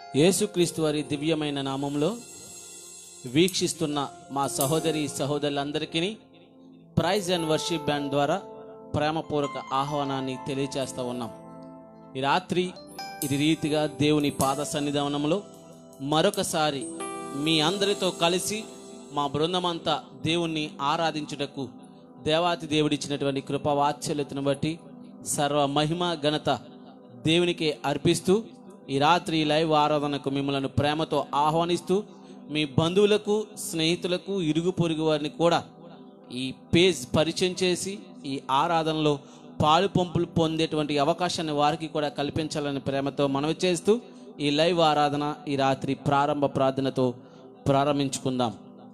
యేసుక్రీస్తు వారి దివ్యమైన నామంలో వీక్షిస్తున్న మా సహోదరి సహోదరులందరికీ ప్రైజ్ అండ్ వర్షిప్ బ్యాండ్ ద్వారా ప్రేమపూర్వక ఆహ్వానాన్ని తెలియచేస్తూ ఉన్నాం ఈ రాత్రి ఇది రీతిగా దేవుని పాద సన్నిధానంలో మరొకసారి మీ అందరితో కలిసి మా బృందమంతా దేవుణ్ణి ఆరాధించుటకు దేవాతి దేవుడిచ్చినటువంటి కృపవాత్సల్యతను బట్టి సర్వ మహిమ ఘనత దేవునికే అర్పిస్తూ ఈ రాత్రి ఈ లైవ్ ఆరాధనకు మిమ్మల్ని ప్రేమతో ఆహ్వానిస్తూ మీ బంధువులకు స్నేహితులకు ఇరుగు పొరుగు వారిని కూడా ఈ పేజ్ పరిచయం చేసి ఈ ఆరాధనలో పాలు పంపులు పొందేటువంటి అవకాశాన్ని వారికి కూడా కల్పించాలని ప్రేమతో మనవి చేస్తూ ఈ లైవ్ ఆరాధన ఈ రాత్రి ప్రారంభ ప్రార్థనతో ప్రారంభించుకుందాం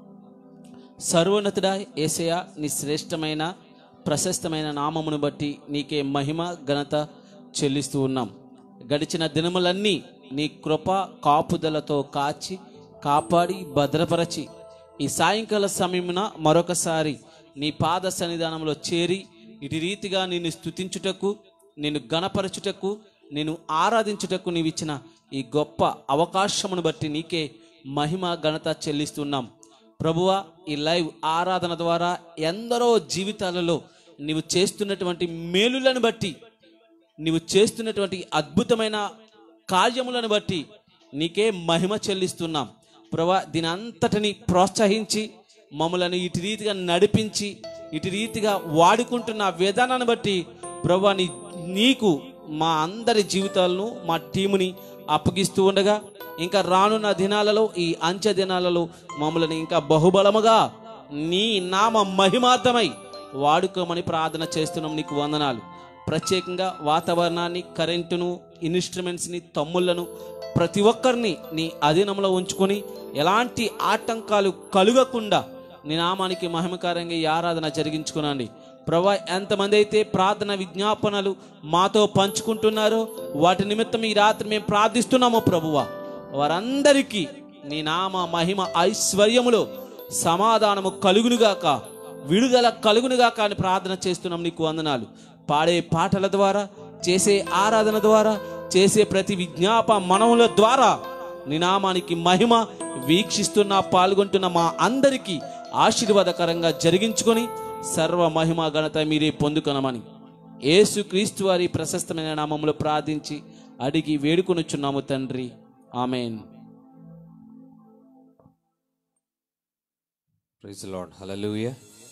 సర్వోన్నతుడా ఏసయ నీ శ్రేష్టమైన ప్రశస్తమైన నామమును బట్టి నీకే మహిమ ఘనత చెల్లిస్తూ ఉన్నాం గడిచిన దినములన్నీ నీ కృప కాపుదలతో కాచి కాపాడి భద్రపరచి ఈ సాయంకాల సమయమున మరొకసారి నీ పాద సన్నిధానంలో చేరి ఇటు రీతిగా నిన్ను స్తుతించుటకు నిన్ను గణపరచుటకు నేను ఆరాధించుటకు నీవిచ్చిన ఈ గొప్ప అవకాశమును బట్టి నీకే మహిమ ఘనత చెల్లిస్తున్నాం ప్రభువా ఈ లైవ్ ఆరాధన ద్వారా ఎందరో జీవితాలలో నీవు చేస్తున్నటువంటి మేలులను బట్టి నీవు చేస్తున్నటువంటి అద్భుతమైన కార్యములను బట్టి నీకే మహిమ చెల్లిస్తున్నాం ప్రభా దీని అంతటిని ప్రోత్సహించి మమ్మలను ఇటు రీతిగా నడిపించి ఇటు రీతిగా వాడుకుంటున్న విధానాన్ని బట్టి ప్రభా నీ నీకు మా అందరి జీవితాలను మా టీముని అప్పగిస్తూ ఉండగా ఇంకా రానున్న దినాలలో ఈ అంచె దినాలలో మమ్మల్ని ఇంకా బహుబలముగా నీ నామ మహిమార్థమై వాడుకోమని ప్రార్థన చేస్తున్నాం నీకు వందనాలు ప్రత్యేకంగా వాతావరణాన్ని కరెంటును ఇన్స్ట్రుమెంట్స్ని తమ్ముళ్లను ప్రతి ఒక్కరిని నీ అధీనంలో ఉంచుకొని ఎలాంటి ఆటంకాలు కలుగకుండా నీ నామానికి మహిమకారంగా ఈ ఆరాధన జరిగించుకునండి ప్రభా ఎంతమంది అయితే ప్రార్థన విజ్ఞాపనలు మాతో పంచుకుంటున్నారో వాటి నిమిత్తం ఈ రాత్రి మేము ప్రార్థిస్తున్నాము ప్రభువా వారందరికీ నీ నామ మహిమ ఐశ్వర్యములో సమాధానము కలుగునుగాక విడుదల కలుగునుగాక అని ప్రార్థన చేస్తున్నాం నీకు వందనాలు పాడే పాటల ద్వారా చేసే ఆరాధన ద్వారా చేసే ప్రతి విజ్ఞాప మనముల ద్వారా నీ నామానికి మహిమ వీక్షిస్తున్న పాల్గొంటున్న మా అందరికీ ఆశీర్వాదకరంగా జరిగించుకొని సర్వ మహిమ ఘనత మీరే పొందుకొనమని యేసు క్రీస్తు వారి ప్రశస్తమైన నామములో ప్రార్థించి అడిగి వేడుకొనుచున్నాము తండ్రి ఆమెన్ ప్రైజ్ లార్డ్ హల్లెలూయా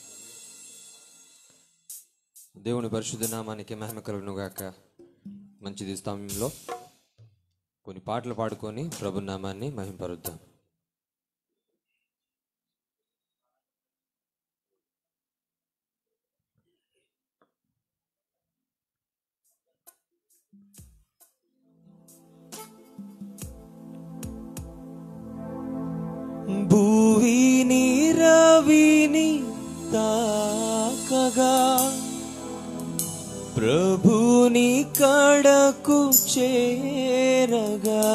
దేవుని పరిశుద్ధ నామానికి మహిమ కలుగును గాక మంచిది సమయంలో కొన్ని పాటలు పాడుకొని ప్రభు నామాన్ని మహింపరుద్దాం భూవిని రవిని తాకగా ప్రభుని కడకు చేరగా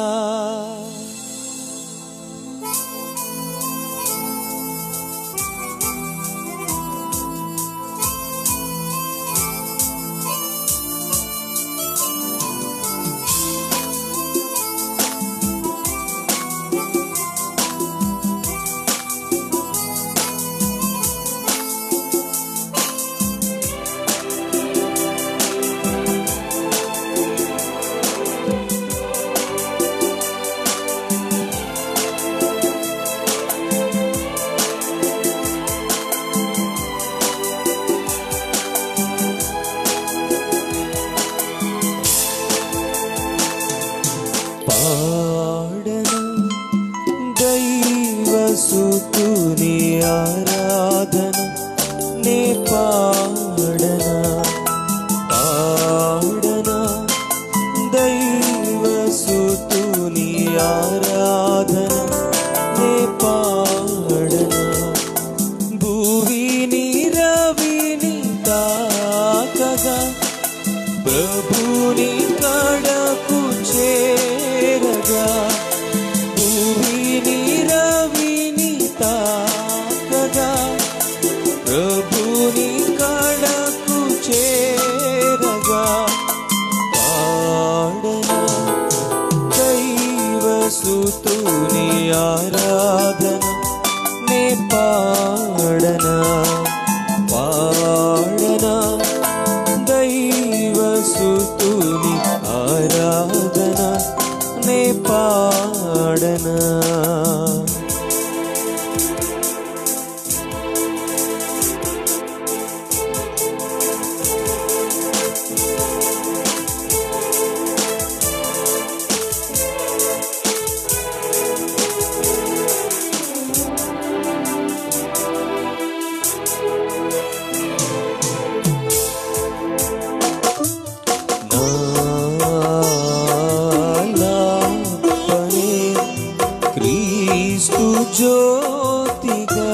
పాడన దైవసుతుని ఆరాధన నే పాడన పాడన దైవసుతుని ఆరాధన నే పాడన భూవిని రవిని తాకగా ప్రభుని కడకు చేరగా భూమిని రవిని తాకగా ప్రభుని కడకు చేరగా పాడన దైవ సుతుని ఆరాధన నే పాడనా పాడనా దైవ సుతుని ఆరాధన నే పాడనా నాలాపనే క్రీస్తు జ్యోతిగా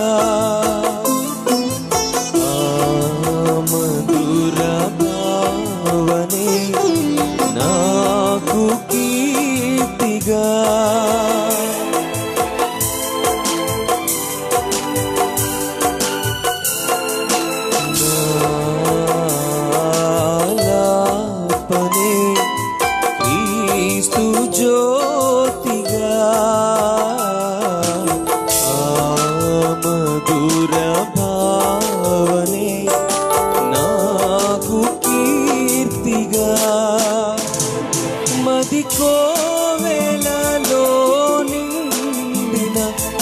మధుర భావనే నాకు కీర్తిగా నాలాపనే క్రీస్తు జ్యోతిగా ఆ మధుర భావనే నాకు కీర్తిగా మది కోవెలలో నిండిన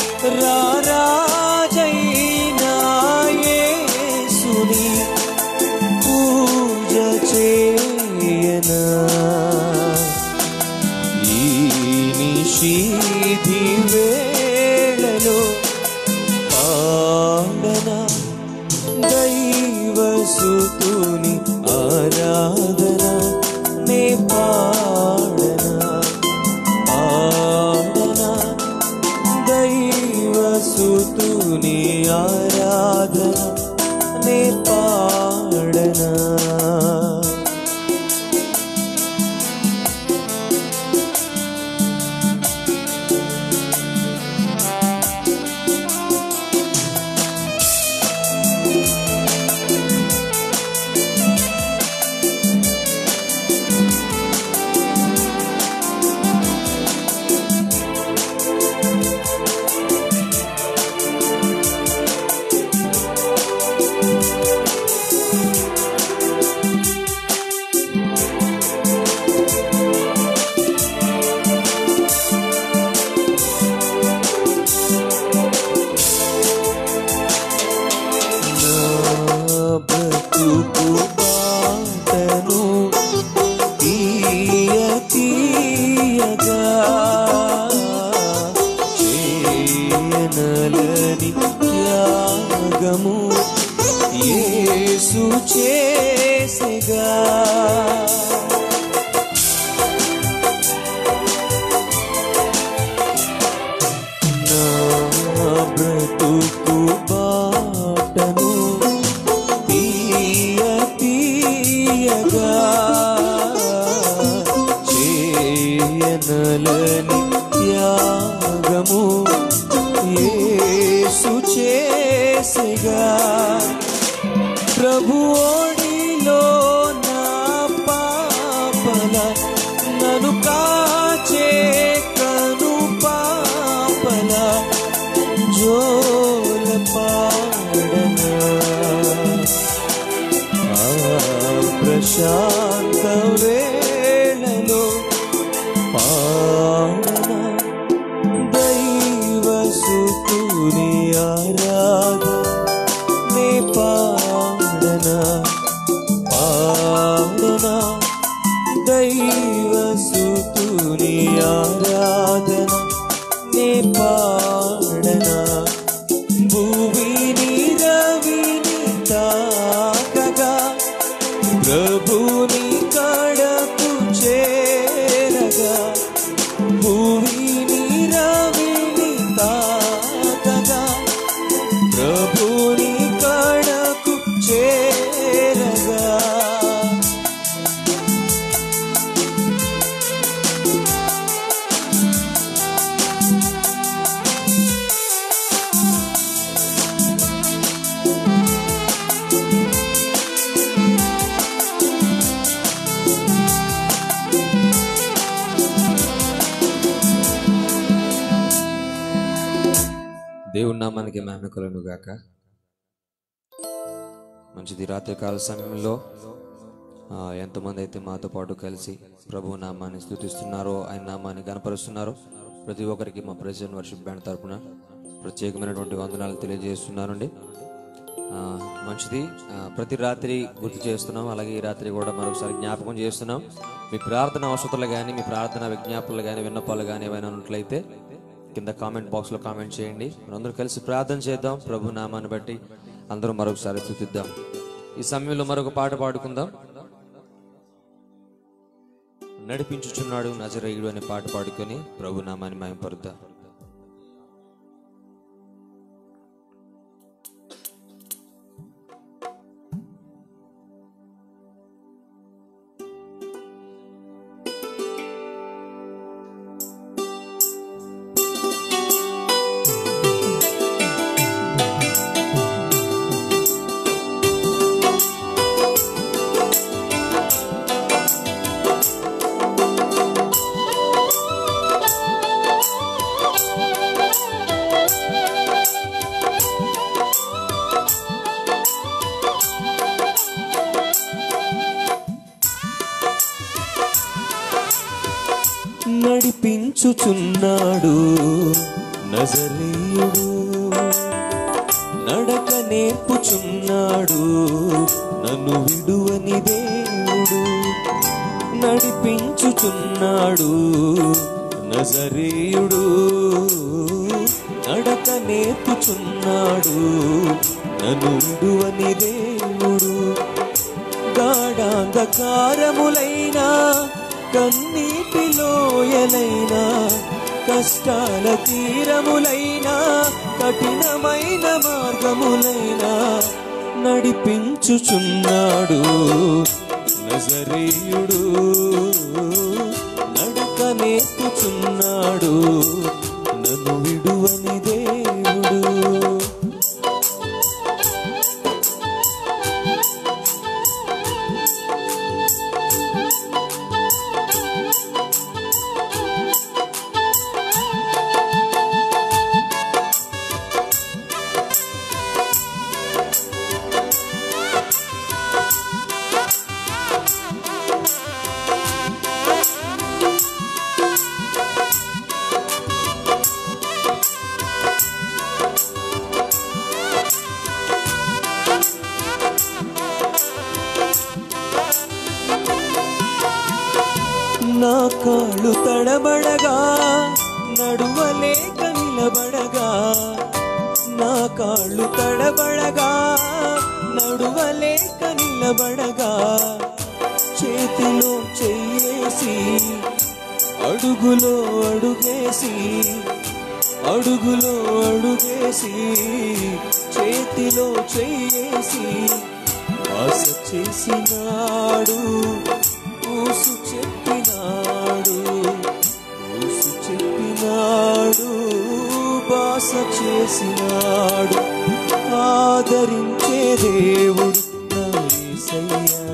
రారాజైన యేసుని పూజ చేయనా ఈ నిషీధి వేళలో పాడనా దైవ సుతుని ఆరాధన నే పాడనా పాడనా దైవ సుతుని ఆరాధన నే పాడనా నా బ్రతుకు బాటను తీయ తీయగా చేయనలని త్యాగము యేసు చేసెగా నా బ్రతుకు బాటను తీయ తీయగా చేయనలని త్యాగము యేసు చేసెగా ప్రభు ఓడిలో నా పాపల నన్ను కాచే కను పాపల జోల పాడనా ఆ ప్రశాంత వేళలో పాడనా దైవ సుతుని ఆరాధన నే పాడనా పాడనా దైవ సుతుని ఆరాధన నే పాడనా భూమిని రవిని తాకగా ప్రభుని కడకు చేరగా భూమిని రవిని తాకగా ప్రభుని కడకు చేరగా దేవుని నామానికి మహిమ కలుగును గాక మంచిది రాత్రికాల సమయంలో ఆ, ఎంతమంది అయితే మాతో పాటు కలిసి ప్రభు నామాన్ని స్థుతిస్తున్నారో ఆయన నామాన్ని గనపరుస్తున్నారో ప్రతి ఒక్కరికి మా ప్రెసిడెంట్ వర్షిప్ బ్యాండ్ తరపున ప్రత్యేకమైనటువంటి వందనాలు తెలియజేస్తున్నానండి ఆ, మంచిది ఆ, ప్రతి రాత్రి గుర్తు చేస్తున్నాం అలాగే ఈ రాత్రి కూడా మరొకసారి జ్ఞాపకం చేస్తున్నాం మీ ప్రార్థన అవసరాలు కానీ మీ ప్రార్థన విజ్ఞాపనలు కానీ విన్నపాలు కానీ ఏమైనా ఉన్నట్లయితే కింద కామెంట్ బాక్స్లో కామెంట్ చేయండి మనందరూ కలిసి ప్రార్థన చేద్దాం ప్రభు నామాన్ని బట్టి అందరూ మరొకసారి స్థుతిద్దాం ఈ సమయంలో మరొక పాట పాడుకుందాం నడిపించుచున్నాడు నజరేయుడు అనే పాట పాడుకొని ప్రభు నామాన్ని మయంపరుద్దాం నడిపించుచున్నాడు నజరేయుడు నడక నేర్పుచున్నాడు నన్ను విడువని దేవుడు నడిపించుచున్నాడు నజరేయుడు నడక నేర్పుచున్నాడు నన్ను విడువని దేవుడు గాఢాంధకారములైనా కన్నీటి లోయలైనా కష్టాల తీరములైనా కఠినమైన మార్గములైనా నడిపించుచున్నాడు నజరేయుడు నడక నేర్పుచున్నాడు నన్ను విడువని దేవుడు నా కాళ్ళు తడబడగా నడువలేక నిలబడగా నా కాళ్ళు తడబడగా నడువలేక నిలబడగా చేతిలో చెయ్యేసి అడుగులో అడుగేసి అడుగులో అడుగేసి చేతిలో చెయ్యేసి ఆశ చేసినాడు ఊసు చెప్పినాడు ఊసు చెప్పినాడు బాస చేసినాడు ఆదరించే దేవుడు నా యేసయ్యా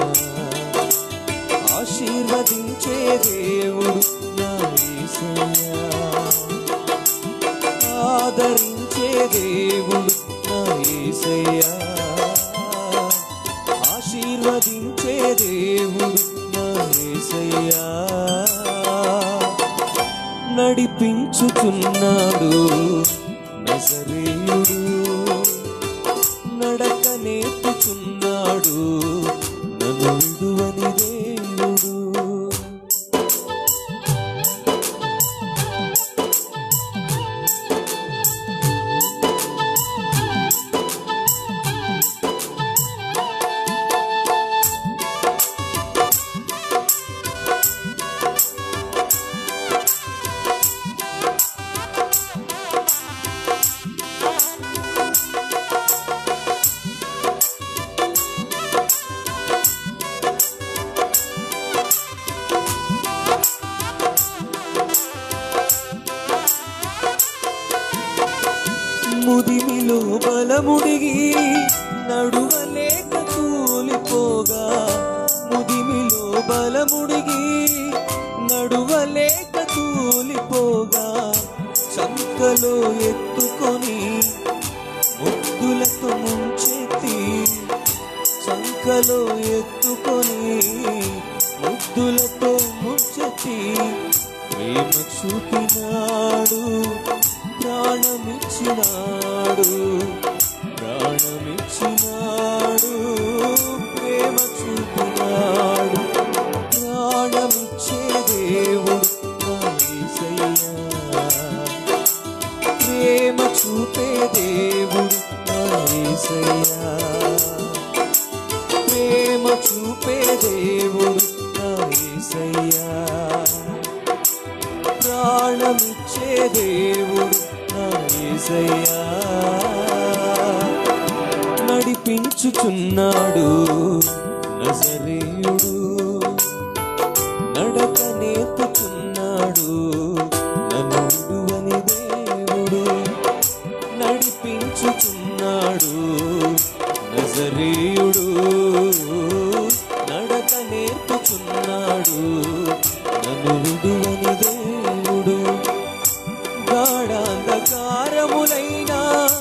ఆశీర్వదించే దేవుడు నా యేసయ్యా ఆదరించే దేవుడు నా యేసయ్యా ఆశీర్వదించే దేవుడు నా యేసయ్యా నడిపించుచున్నాడు నజరేయుడు నడక నేర్పుచున్నాడు నన్ను విడువని దేవుడు ముదిమిలో బలముడిగి నడువలేక కూలిపోగా ముదిమిలో బలముడిగి నడువలేక కూలిపోగా చంక సంకలో ఎత్తుకొని ముద్దులతో ముంచెత్తి సంకలో ఎత్తుకొని ముద్దులతో ముంచెత్తి ప్రేమ చూపినాడు ప్రాణమిచ్చినాడు ప్రాణమిచ్చినాడు ప్రేమ చూపినాడు ప్రాణమిచ్చే దేవుడు నా యేసయ్యా ప్రేమ చూపే దేవుడు నా యేసయ్యా ప్రేమ చూపే దేవుడు నా యేసయ్యా ప్రాణమిచ్చే దేవుడు నా యేసయ్యా నడిపించుచున్నాడు నజరేయుడు నడక నేర్పుచున్నాడు నన్ను విడువని దేవుడు నడిపించుచున్నాడు నజరేయుడు నడక నేర్పుచున్నాడు నన్ను విడువని దేవుడు గాఢాంధకారములైనా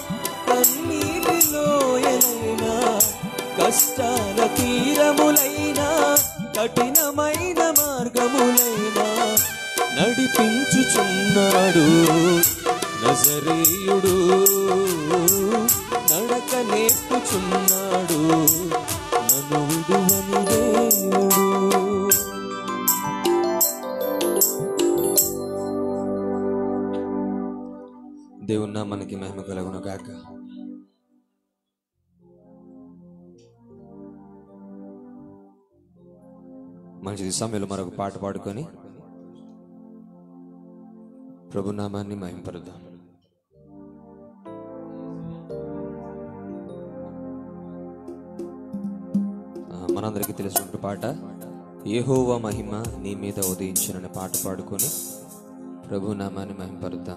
కన్నీటిలోయలైనా కష్టాల తీరములైనా కఠినమైన మార్గములైనా నడిపించుచున్నాడు నజరేయుడు నడక నేర్పుచున్నాడు నన్ను విడువని దేవుడు దేవుని నామానికి మహిమ కలుగును గాక మంచిది సమయంలో మరొక పాట పాడుకొని ప్రభు నామాన్ని మహింపరుద్దాం ఆ, మనందరికీ తెలిసిన పాట ఏహోవా మహిమ నీ మీద ఉదయించినని పాట పాడుకొని ప్రభు నామాన్ని మహింపరుద్దాం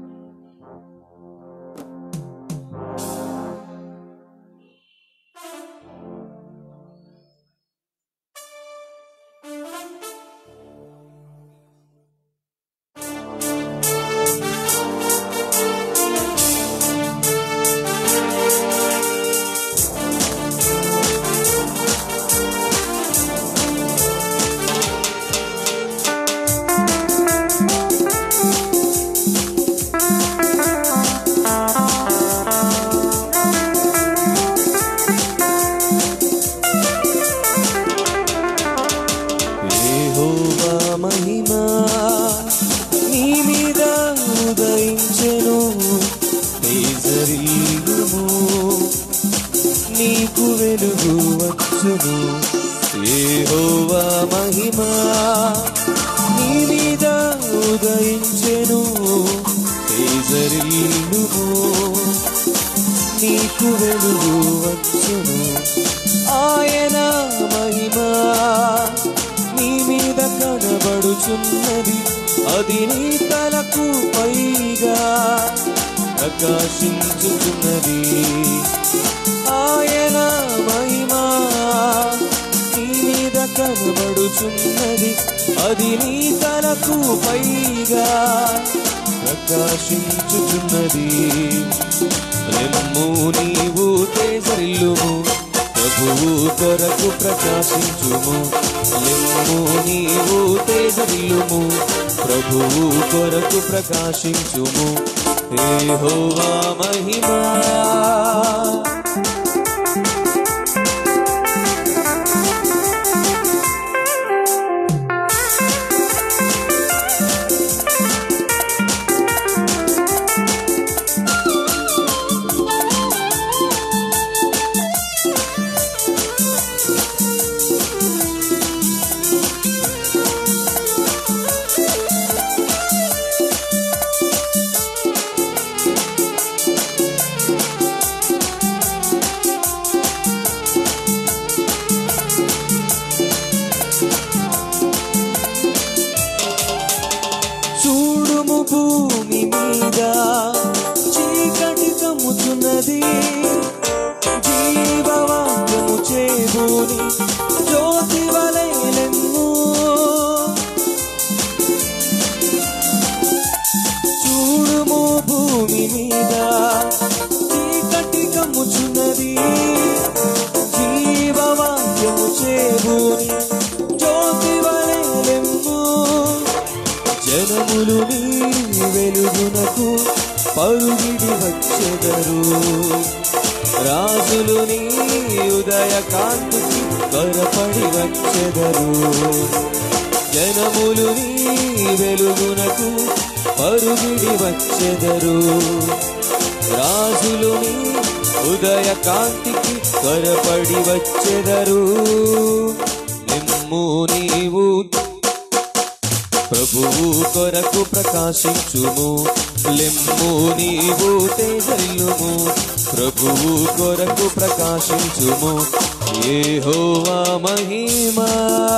యెహోవా మహిమ నీ మీద ఉదయించెను తేజరిల్లుము నీకు వెలుగు వచ్చును యెహోవా మహిమ నీ మీద ఉదయించెను తేజరిల్లుము నీకు వెలుగు వచ్చును ఆయన మహిమ నీ మీద కనబడుచున్నది అది నీ తలకు పైగా ప్రకాశించుతున్నది ఆయన మహిమ నీ మీద కనబడుచున్నది అది నీ తలకు పైగా ప్రకాశించుచున్నది లెమ్ము నీవు తేజరిల్లుము ప్రభువు కొరకు ప్రకాశించుము లెమ్ము నీవు తేజరిల్లుము ప్రభువు కొరకు ప్రకాశించుము హోవా మహిమా చూడుము భూమి మీద చీకటి కమ్ముతున్నది జీవవాక్యము చేబూని జ్యోతి వలెలెమ్ము చూడుము భూ జనములు నీ వెలుగునకు పరుగిడి వచ్చెదరు రాజులు నీ ఉదయ కాంతికి త్వరపడి వచ్చెదరు జనములు నీ వెలుగునకు పరుగిడి వచ్చెదరు రాజులు నీ ఉదయ కాంతికి త్వరపడి వచ్చెదరు నిమ్ము నీవు ప్రభువు కొరకు ప్రకాశించుము లెమ్ము నీవు తేజల్లుము ప్రభువు కొరకు ప్రకాశించుము ఏహోవా మహిమా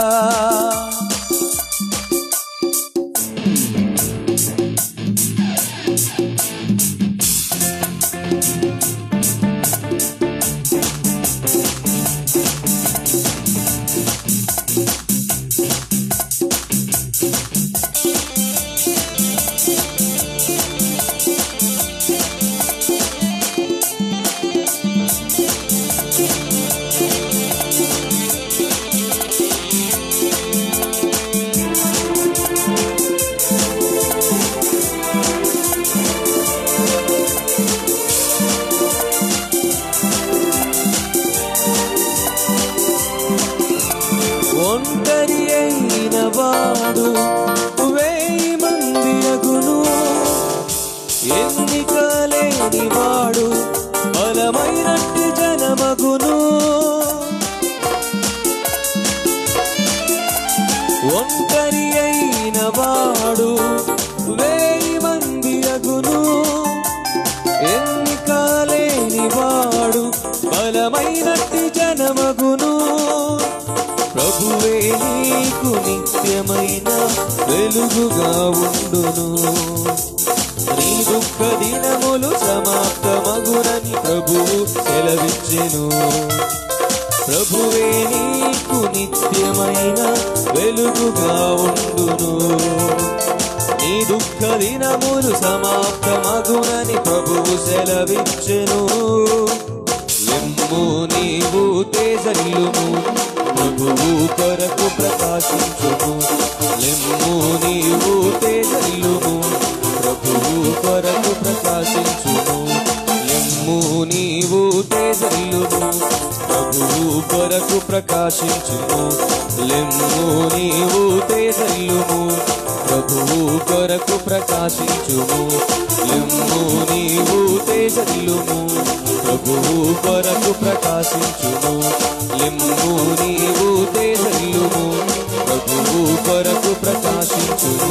ఒంటరి అయిన వాడు వేయి మంది అగును ఎన్నిక లేని వాడు బలమైనట్టి జనమగును ఒంటరి అయిన వాడు వేయి మంది అగును ఎన్నిక లేని వాడు బలమైనట్టి జనమగును ప్రభువే నీకు నిత్యమైన వెలుగుగా ఉండును నీ దుఃఖ దినములు సమాప్తమగునని ప్రభువు సెలవిచ్చెను ప్రభువే నీకు నిత్యమైన వెలుగుగా ఉండును నీ దుఃఖ దినములు సమాప్తమగునని ప్రభువు సెలవిచ్చెను లెమ్ము నీవు తేజల్లుము ప్రభువు కొరకు ప్రకాశించుము లెమ్ము నీవు తేజల్లుము ప్రభువు కొరకు ప్రకాశించుము లెమ్ము నీవు తేజల్లుము ప్రభువు కొరకు ప్రకాశించుము లెమ్ము నీవు తేజల్లుము ప్రభువు కొరకు ప్రకాశించుము లెమ్ము నీవు తేజల్లుము ప్రభువు కొరకు ప్రకాశించుము లెమ్ము నీవు తేజల్లుము ప్రభువు కొరకు ప్రకాశించుము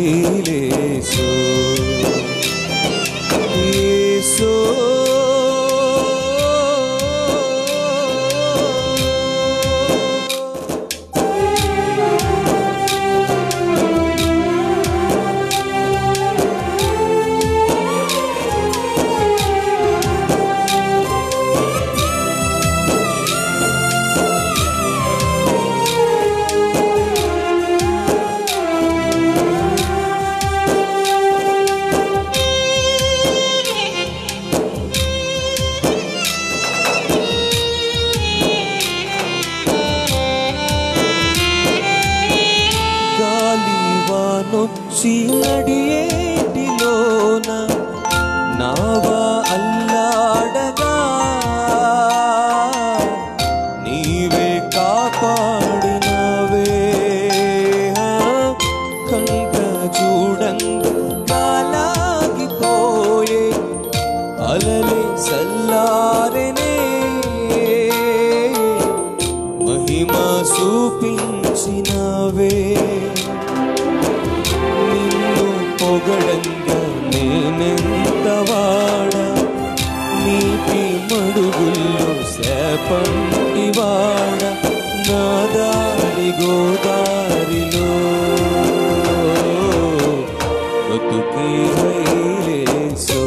హైలేసో యేసో గాలివానొచ్చి నడియేటిలోన నావా అల్లాడగా నీవే కాపాడినవే కంట చూడంగ కాలాగిపోయే అలలే సల్లారెనే మహిమ చూపించినవే నిన్ను పొగడంగా నేనెంత వాడ నీటి మడుగుల్లో శాపంటి వాడ నా దారి గోదారిలో బతుకే హైలేసో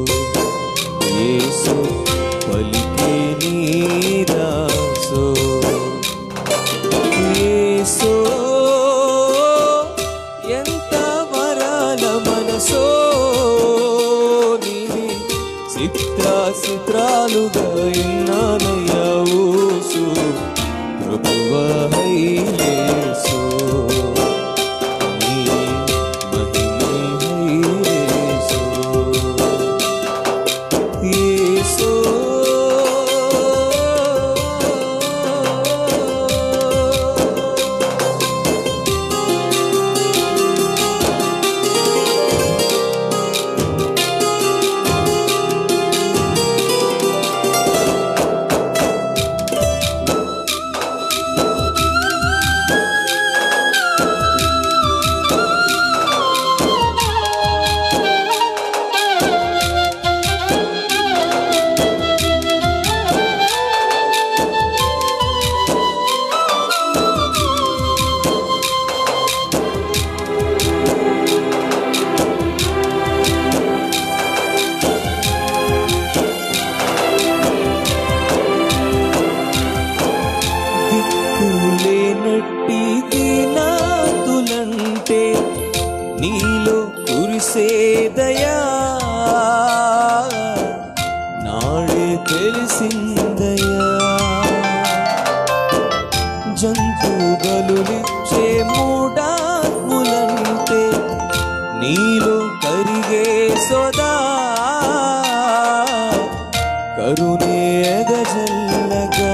యేసు పలికే నీరాసో యేసో ఎంత వరాల మనసో నీవి చిత్ర చిత్రాలుగా ఎన్నానయ్యా ఊసు ప్రభువ హైలేసో నీ మహిమే హైలేసో యేసో దిక్కులేనట్టి దీనాతులంటే నీలో కురిసేదయా నాడే తెలిసిందయా జంతు బలులిచ్చే మూడాత్ములంటే నీలో కరిగే సోదా కరుణే ఎదజల్లగా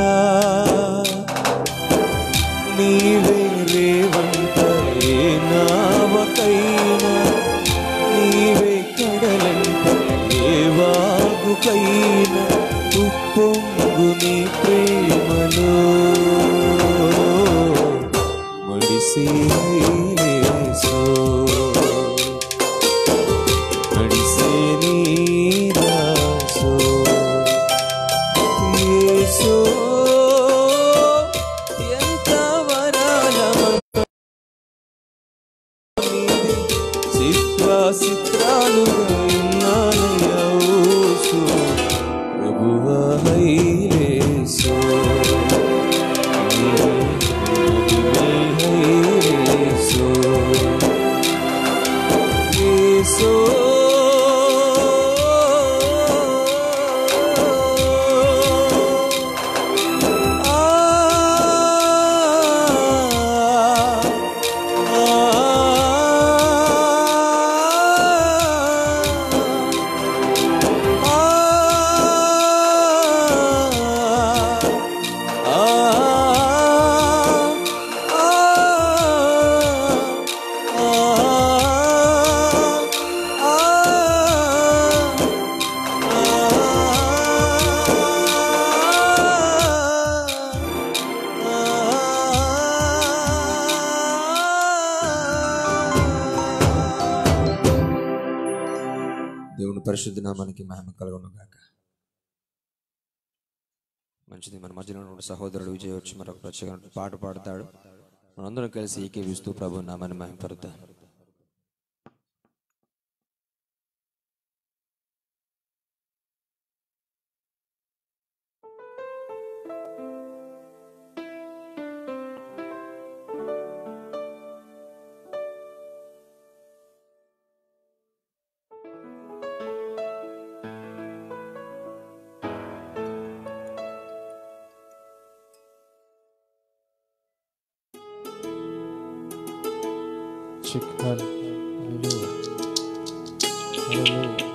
నీవే రేవంత ఏ నావకైనా నీవే కడలంట ఏ వాగుకైనా ఉప్పొంగు నీ ప్రేమలో మడిసి హైలేసో నడిసే నీరాసో యేసో ఎంత వరాల నీది చిత్ర చిత్రాలుగా ఉన్నానయ్యా ఊసు ప్రభువ హైలేసో నీ మహిమే హైలేసో యేసో ఆ దేవుని పరిశుద్ధ నామానికి మహిమ కలుగును గాక మంచిది మన మధ్యలో ఉన్న సహోదరుడు విజయ్ వచ్చి మరొక ప్రత్యేకమైన పాట పాడతాడు మనందరం కలిసి ఏకీవిస్తూ ప్రభు నామాన్ని మహిమపరుద్దాం Check Hallelujah. Hallelujah.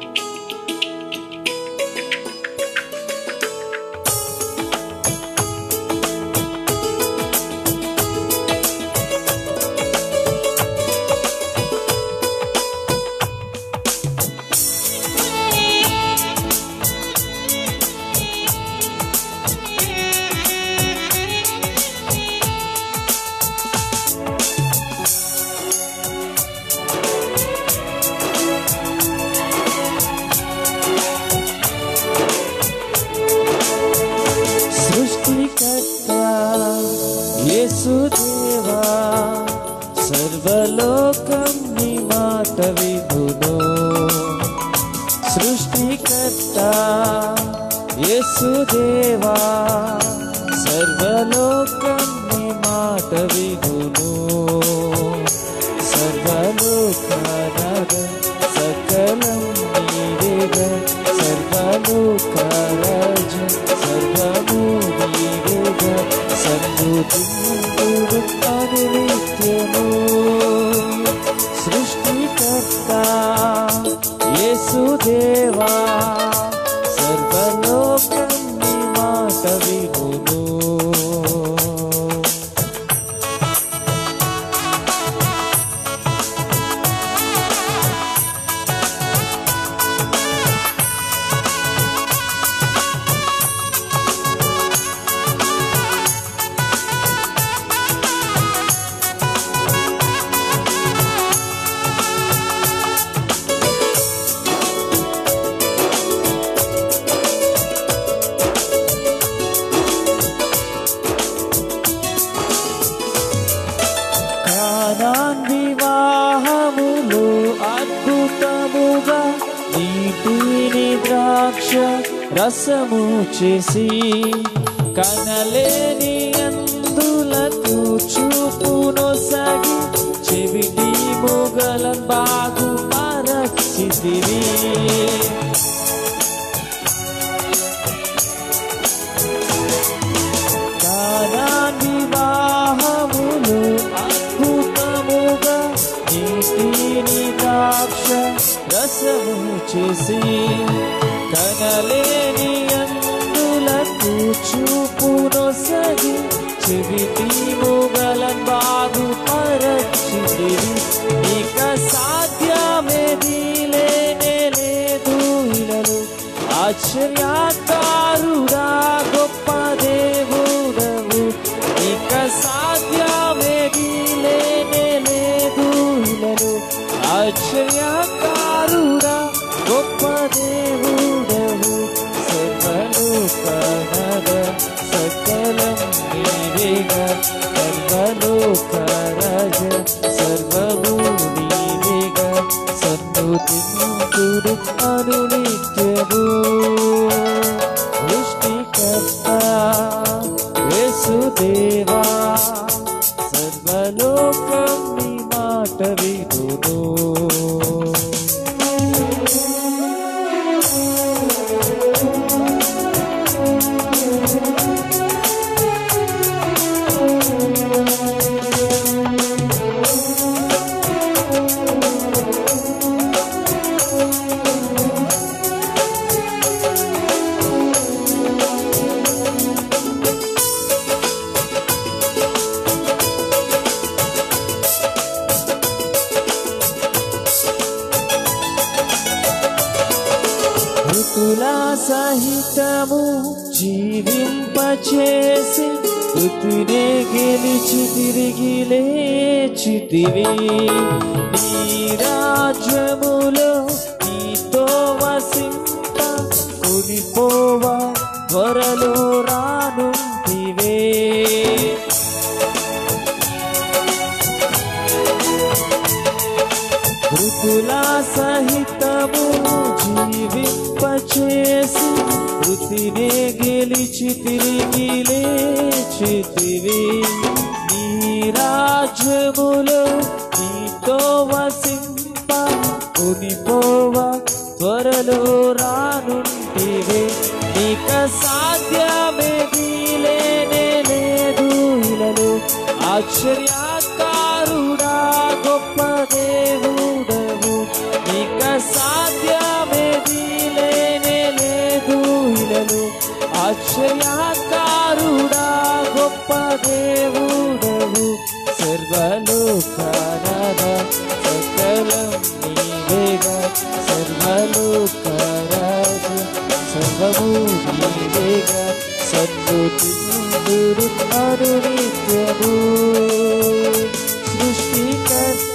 సృష్టికర్త యేసుదేవా సర్వలోకం నీ మాట వినును సృష్టికర్త యేసుదేవా సర్వలోకం నీ మాట వినును సర్వలోకనగ సకలం నీవేగ సర్వలోకరాజ సర్వము నీవేగ సన్నుతిందుడు అనునిత్యము సృష్టికర్త యేసుదేవా సర్వలోకం నీ మాట వినును కానాన్ వివాహములు అద్భుతముగా నీటిని ద్రాక్ష రసము చేసి కనలేని అందులకు చూపునొసగి చెవిటి మొగల బాగు పరచితివి కానాన్ వివాహములు అద్భుతముగా నీటిని ద్రాక్ష రసము చేసి కనలేని అందులకు చూపునొసగి చెవిటి మొగల బాగు పరచితివి ఇక సాధ్యమేది లేనే లేదు ఇలలో ఆశ్చర్యకారుడా గొప్ప దేవుడవు ఇక సాధ్యమేది లేనే లేదు ఇలలో ఆశ్చర్యకారుడా గొప్ప దేవుడవు సర్వలోకనగ సకలం నీవేగా సర్వలోకరాజ సర్వము నీవేగా సన్నుతింతుడు అనునిత్యము సృష్టికర్త యేసుదేవా సర్వలోకం నీ మాట వినును మృతుల సహితము జీవింపచేసి మృతునే గెలిచి తిరిగి లేచితివి నీ రాజ్యములో నీతో సహితము జీవింపచేసి వృత్తినే గెలిచి తిరిగి లేచితివి నీ రాజ్యములో నీతో వసింప కొనిపోవ త్వరలో రానుంటివే నీక సాధ్యమేది లేనే లేదు ఇలలో ఆశ్చర్యకారుడా గొప్ప దేవుడవు నీక సాధ్యమేది లేనే లేదు ఇలలో ఆశ్చర్యకారుడా గొప్ప దేవుడవు సర్వలోకనాద సకలం నీవేగా సర్వలోకరాజ సర్వము నీవేగా సన్నుతిందురు అనునిత్యము సృష్టికర్త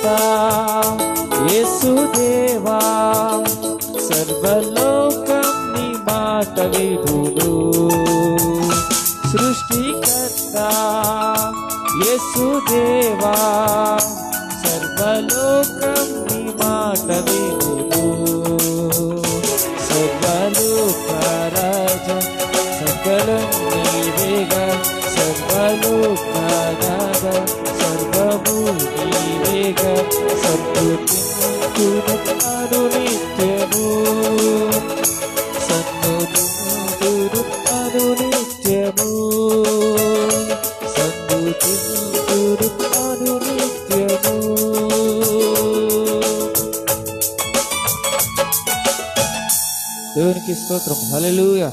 యేసుదేవా సర్వలోకం నీ మాట విధులు సృష్టికర్త యేసుదేవా సర్వలోకం నీ మాట విధులు సర్వలోకరాజ సకలం నీవేగా సర్వలోకనాథ సర్వము నీవేగా సత్తుతింతును అనునిత్యము సన్నుతింతును అనునిత్యము సన్నుతింతును అనునిత్యము దేవునికి స్తోత్రం హల్లెలూయా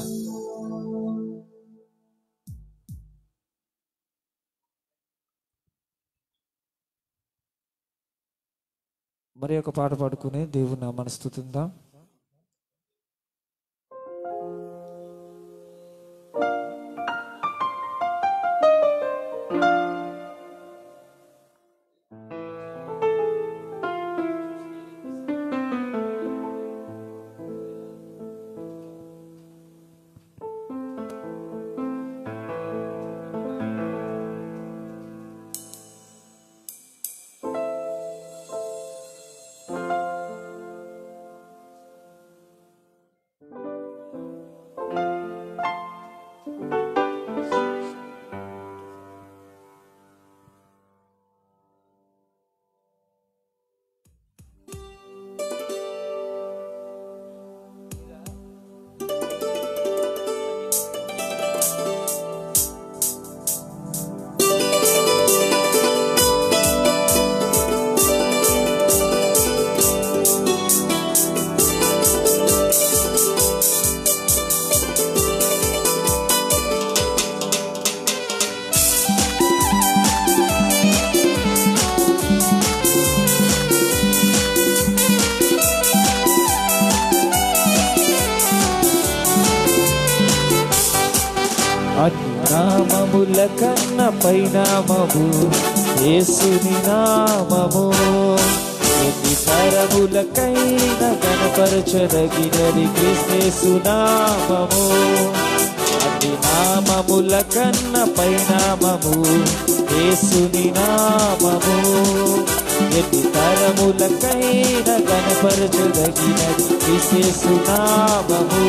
మరి ఒక పాట పాడుకుని దేవుని నామాన్ని స్తుతిద్దాం అన్ని నామముల కన్న పైనామము యేసుని నామము ఎన్ని తరములకైన గణపరచదగినది క్రిస్తేసు నామము అన్ని నామముల కన్న పైనామము యేసుని నామము ఎన్ని తరములకైన గణపరచదగినది క్రిస్తేసు నామము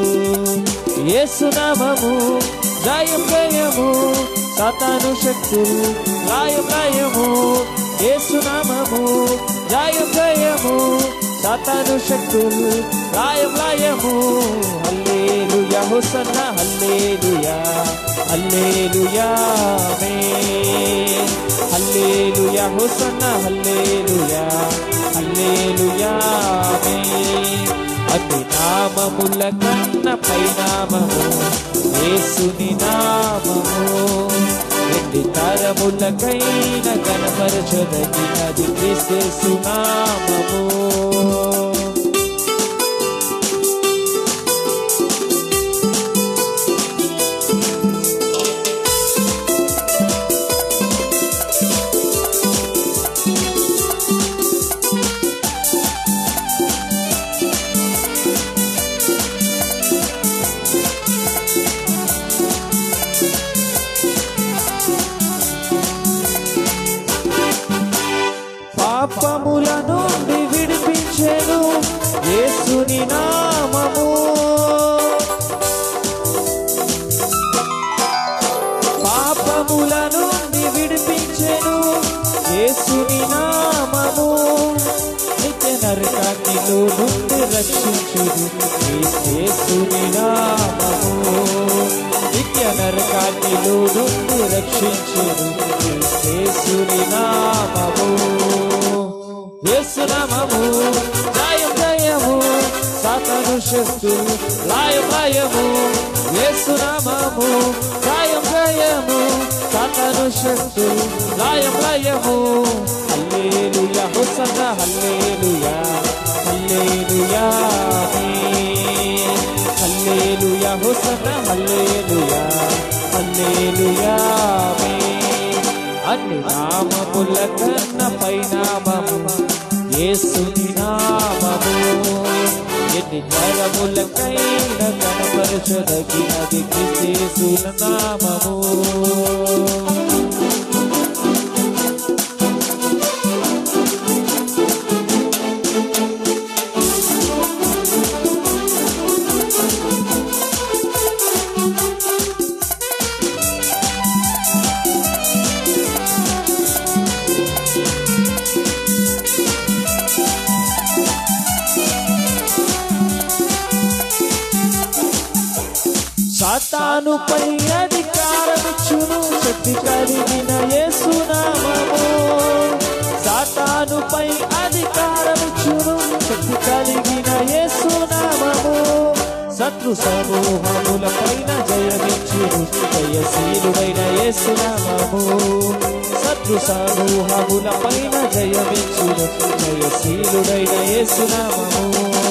యేసునామము జయం జయము సాతాను శక్తులు లాయం లాయము యేసునామము జయం జయము సాతాను శక్తులు లాయం లాయము హల్లేలుయా హోసన్న హల్లేలుయా హల్లేలుయా మే హల్లేలుయా హోసన్న హల్లేలుయా హల్లేలుయా మే అతి నామముల కన్న పైనామము యేసుని నామము ఎన్ని తరములకైన కనపరచదగినది క్రీస్తు నామము పాపముల నుండి విడిపి రక్షించును యేసుని నామము నిత్య నరకాగ్నిలో నుండి రక్షించును యేసుని నామము యేసునామము జయం జయము సాతను శక్తులు లాయం లాయము యేసునామము జయం జయము సాతను శక్తులు లాయం లాయము హల్లేలుయా హుసన్న హల్లేలుయా హల్లేలుయా ఆమేన్. హల్లేలుయా హుసన్న హల్లేలుయా హల్లేలుయా ఆమేన్. అన్ని నామముల కన్న పైనామము యేసుని నామము ఎన్ని తరములకైన కనపరచదగినది క్రిస్తేసుల నామము సాతానుపై అధికారమిచ్చును శక్తి కలిగిన యేసునామము సాతానుపై అధికారమిచ్చును శక్తి కలిగిన యేసునామము శత్రు సమూహముల పైన జయమిచ్చును జయశీలుడైన యేసునామము శత్రు సమూహముల పైన జయమిచ్చును జయశీలుడైన యేసునామము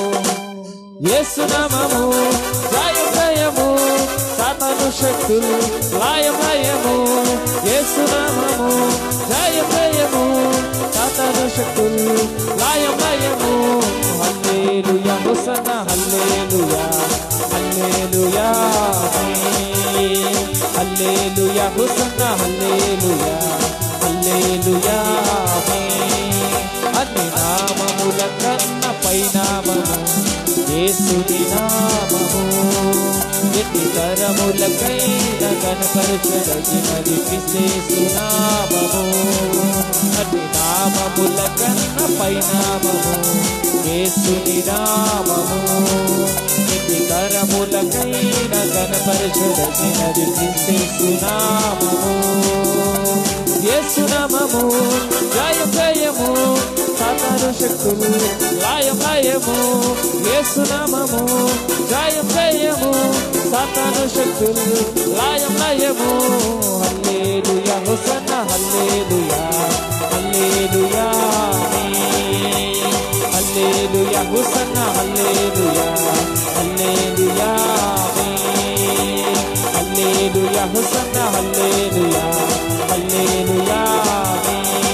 యేసునామము జయం జయము సాతాను శక్తులు లాయం లయము యేసునామము జయం జయము సాతాను శక్తులు లాయం లయము హల్లేలుయా హుసన్న హల్లేలుయా హల్లేలుయా ఆమేన్. హల్లేలుయా హుసన్న హల్లేలుయా హల్లేలుయా ఆమేన్. అన్ని నామముల కన్న పైనామము యేసుని నామము ఎన్ని తరములకైన కనపరచదగినది క్రిస్తేసు నామము అన్ని నామముల కన్న పైనామము యేసుని నామము ఎన్ని తరములకైన కనపరచదగినది క్రిస్తేసు నామము యేసునామము జయం జయము సాతాను శక్తులు లాయం లాయము యేసునామము జయం జయము సాతాను శక్తులు లాయం లాయము హల్లేలుయా హుసన్న హల్లేలుయా హల్లేలుయా ఆమేన్. హల్లేలుయా హుసన్న హల్లేలుయా హల్లేలుయా ఆమేన్. హల్లేలుయా హుసన్న హల్లేలుయా హల్లేలుయా ఆమేన్.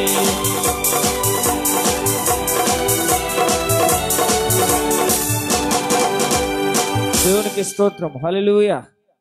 దేవునికి స్తోత్రం హల్లెలూయా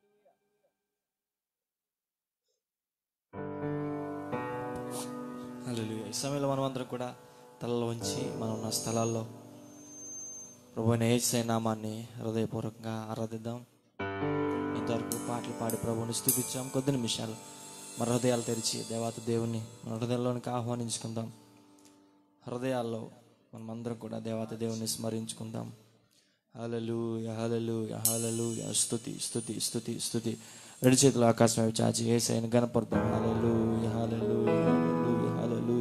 హల్లెలూయా. ఈ సమయంలో మనం అందరం కూడా తలలో ఉంచి మనం ఉన్న స్థలాల్లో ప్రభు ఏసై నామాన్ని హృదయపూర్వకంగా ఆరాధిద్దాం ఇంతవరకు పాటలు పాడి ప్రభువుని స్థుతించాం కొద్ది నిమిషాలు మన హృదయాలు తెరిచి దేవాత దేవుని మన హృదయంలోనికి ఆహ్వానించుకుందాం హృదయాల్లో మనమందరం కూడా దేవాత దేవుని స్మరించుకుందాం హలలు హలలు హలలు స్థుతి స్థుతి స్థుతి స్థుతి రెండు చేతులు ఆకాశం వైపు చాచి ఏసైన గణపడతాం హలలు హలలు హలలు హలలు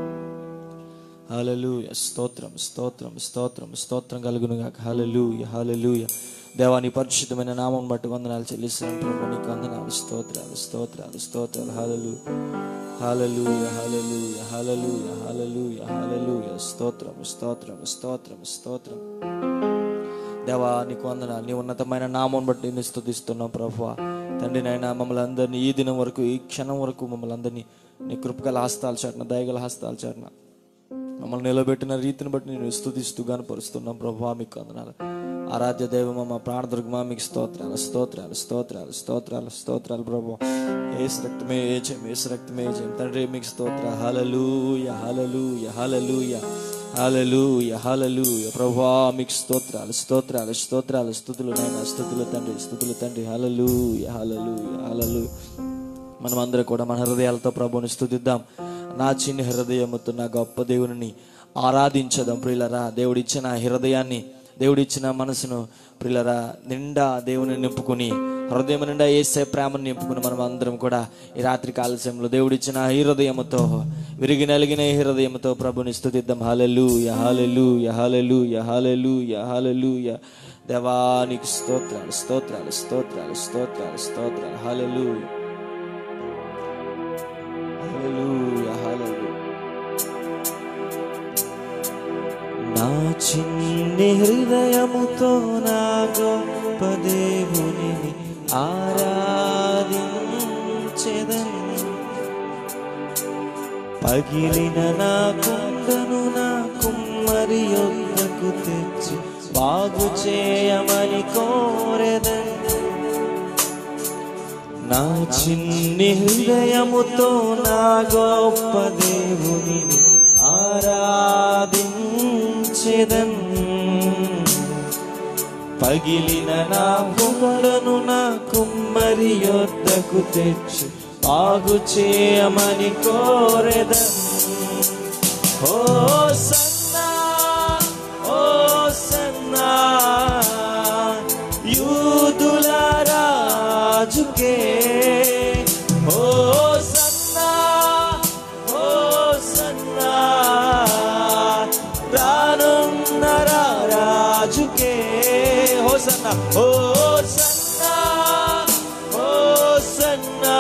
హలలుయ స్తోత్రం స్తోత్రం స్తోత్రం స్తోత్రం కలుగునుగా హలలుయ హలలుయ దేవాని పరిశుద్ధమైన నామం బట్టి వందనాలు చెల్లిస్తున్నాను ప్రభు నీకు వందనాలు స్తోత్రాలు స్తోత్రాలు స్తోత్రాలు హలలు హలలుయ హలలుయ హలలుయ హలలుయ హలలుయ స్తోత్రం స్తోత్రం స్తోత్రం స్తోత్రం దేవా నీకు వందనాలు నీ ఉన్నతమైన నామం బట్టి నేను స్థుతిస్తున్నాం ప్రభు తండ్రి నాయన మమ్మల్ని అందరినీ ఈ దినం వరకు ఈ క్షణం వరకు మమ్మల్ని అందరినీ నీ కృపగల హస్తాలు చాటున దయగల హస్తాలు చాటున మమ్మల్ని నిలబెట్టిన రీతిని బట్టి నేను స్థుతిస్తూ కనపరుస్తున్నాం ప్రభు మీకు వందనాలు ఆరాధ్య దైవం మా ప్రాణదుర్గమా మీకు స్తోత్రాలు స్తోత్రాలు స్తోత్రాలు స్తోత్రాలు స్తోత్రాలు ప్రభు ఏసు రక్తమే జయం ఏసు రక్తమే జయం తండ్రి మీకు స్తోత్ర హలలుయ హలలుయ హలలుయ హలలుయ హలలుయ ప్రభా మీకు స్తోత్రాలు స్తోత్రాలు స్తోత్రాలు స్థుతులు నాయన స్థుతులు తండ్రి స్థుతులు తండ్రి హలలుయ హలలుయ హలలు మనం అందరం కూడా మన హృదయాలతో ప్రభుని స్థుతిద్దాం నా చిన్ని హృదయముతో నా గొప్ప దేవుని ఆరాధించదాం ప్రియులరా దేవుడిచ్చిన హృదయాన్ని దేవుడిచ్చిన మనసును ప్రిల్లరా నిండా దేవుని నింపుకుని హృదయం నిండా ఏసే ప్రేమను నింపుకుని మనం అందరం కూడా ఈ రాత్రి కాలశంలో దేవుడిచ్చిన ఈ హృదయముతో విరిగి నలిగిన ఈ హృదయముతో ప్రభుని స్తుతిద్దాం హాలెలు యహాలెలు యహాలెలు యహాలెలు యహాలెలు దేవానికి స్తోత్రాలు స్తోత్రాలు స్తోత్రాలు స్తోత్రాలు స్తోత్రాలు హాలెలు హల్లెలూయా హల్లెలూయా నా చిన్ని హృదయముతో నా గొప్ప దేవుని ఆరాధించెదను పగిలిన నా కుండను నా కుమ్మరి యొద్దకు తెచ్చి బాగు చేయమని కోరెదను నా చిన్ని హృదయముతో నా గొప్ప దేవుని ఆరాధించెదన్ పగిలిన నా కుండను నా కుమ్మరి యొద్దకు తెచ్చి బాగు చేయమని కోరెదన్ ఓ సన్నా ఓ సన్నా యూదుల రాజుకే ఓ సన్నా ఓ సన్నా రానున్న రా- రాజుకే ఓ సన్నా ఓ సన్నా ఓ సన్నా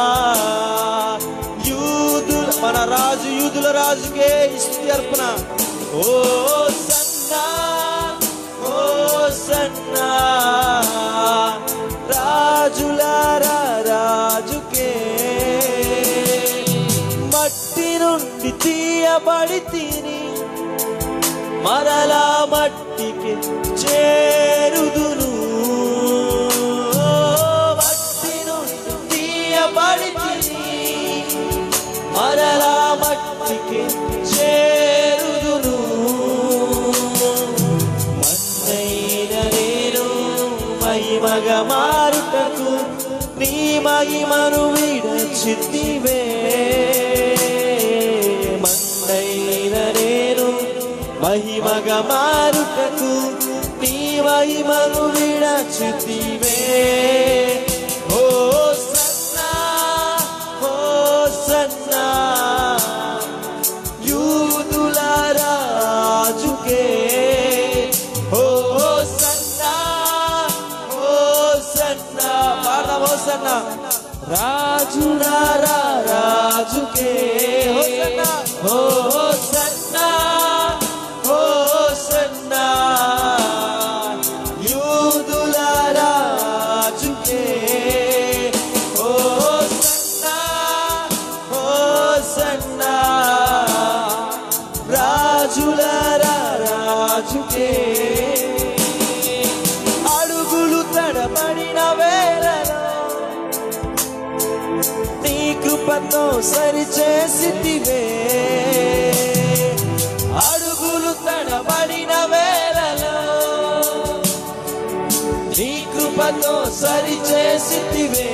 యూదుల మన రాజు యూదుల రాజుకే ఇష్టి అర్పణ ఓ సన్నా ఓ సన్నా రాజులారా రాజుకే మట్టి నుండి తీయబడి తిని మరలా మట్టికి చేరుదును మట్టి నుండి తీయబడి తిని మరలా మట్టికి చేరుదును మన్నైన నేను మహిమగ మారుటకు నీ మహిమను విడచితివే మన్నైన నేను మహిమగ మారుటకు నీ మహిమను విడచితివే ఓ సన్నా ఓ సన్నా యూదుల రాజుకే ఓ సన్నా ఓ సన్నా పాడదాం ఓ సన్నా రాజుల రా- రాజుకే ఓ సన్నా ఓ సన్నా యూదుల రాజుకే ఓ సన్నా ఓ సన్నా రాజుల రా- రాజుకే అడుగులు తడబడిన వేళలో నీ కృపతో సరిచేసితివే అడుగులు తడబడిన వేళలో నీ కృపతో సరిచేసితివే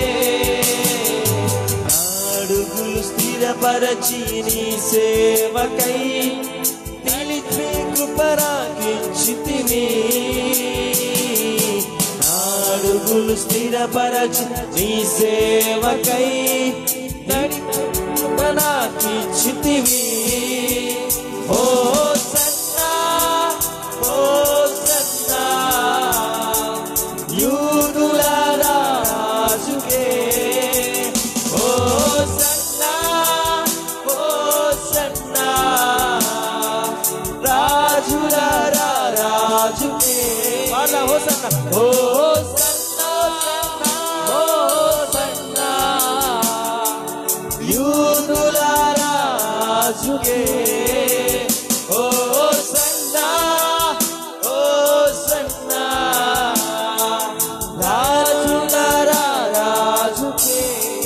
అడుగులు స్థిరపరచి నీ సేవకై నిలిపి కృపరాకించితివి అడుగులు స్థిరపరచి నీ సేవకై నడిపిచితివి ఓ సన్నా ఓ సన్నా యూదుల రాజుకే ఓ సన్నా ఓ సన్నా రాజుల రా- రాజుకే వాళ్ళ ఓ సన్నా ఓ సన్నా ఓ సన్నా యూదుల రాజుకే ఓ సన్నా ఓ సన్నా రాజుల రా- రాజుకే